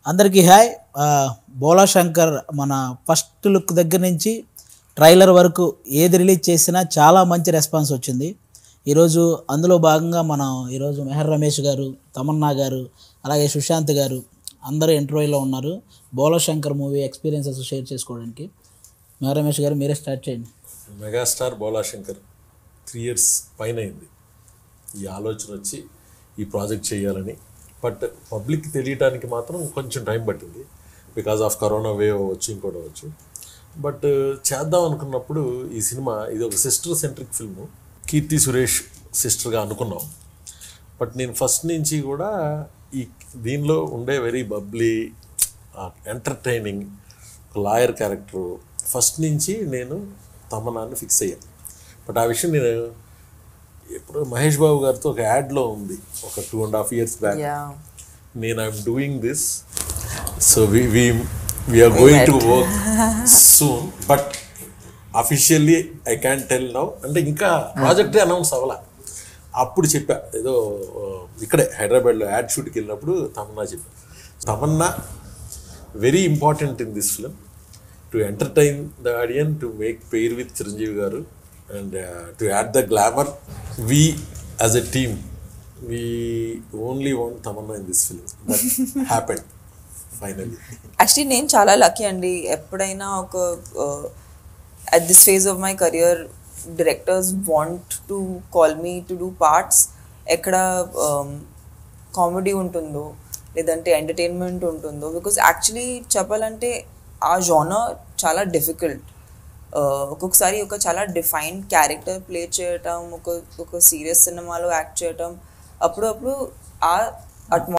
అందరికీ హాయ్ ఆ, బోలా శంకర్ మన ఫస్ట్ లుక్ దగ్గర నుంచి ట్రైలర్ వరకు ఏది రిలీజ్ చేసినా చాలా మంచి రెస్పాన్స్ వచ్చింది ఈరోజు అందులో భాగంగా మనం ఈరోజు మెహర్ రమేష్ గారు తమన్నా గారు అలాగే సుశాంత్ గారు అందరూ ఇంటర్వ్యూలో ఉన్నారు Bhola Shankar movie experiences share చేసుకోవడానికి మెహర్ రమేష్ గారు మీరే స్టార్ట్ చేయండి మెగాస్టార్ బోలాశంకర్ త్రీ ఇయర్స్ పైన అయింది ఈ ఆలోచన వచ్చి ఈ ప్రాజెక్ట్ చేయాలని బట్ పబ్లిక్ తెలియటానికి మాత్రం కొంచెం టైం పట్టింది బికాజ్ ఆఫ్ కరోనా వేవ్ వచ్చి ఇంకోటి వచ్చు బట్ చేద్దాం అనుకున్నప్పుడు ఈ సినిమా ఇది ఒక sister centric film Keerthy Suresh సిస్టర్గా అనుకున్నాం బట్ నేను ఫస్ట్ నుంచి కూడా ఈ దీనిలో ఉండే very bubbly entertaining lawyer character first నుంచి నేను తమనాన్ని ఫిక్స్ అయ్యాను బట్ ఆ విషయం నేను ఎప్పుడు మహేష్ బాబు గారితో ఒక యాడ్లో ఉంది ఒక two and half years back Yeah. నేను I'm doing this so we we we're going to work soon but officially I can tell now అంటే ఇంకా ప్రాజెక్టే అనౌన్స్ అవ్వాల అప్పుడు చెప్పా ఏదో ఆ, ఇక్కడే హైదరాబాద్లో యాడ్ షూట్కి వెళ్ళినప్పుడు తమన్నా చెప్పా Tamannaah very important in this film to entertain the audience to make pair with Chiranjeevi garu and to add the glamour we as a team we only want Tamannaah in this film that happen finally actually నేను చాలా lucky అండి ఎప్పుడైనా ఒక at this phase of my career directors want to call me to do parts ఎక్కడ comedy ఉంటుందో లేదంటే entertainment ఉంటుందో because actually చెప్పాలంటే ఆ జోనర్ చాలా డిఫికల్ట్ ఒక్కొక్కసారి ఒక చాలా డిఫైన్డ్ క్యారెక్టర్ ప్లే చేయటం ఒక ఒక సీరియస్ సినిమాలో యాక్ట్ చేయటం అప్పుడప్పుడు ఆ అట్మా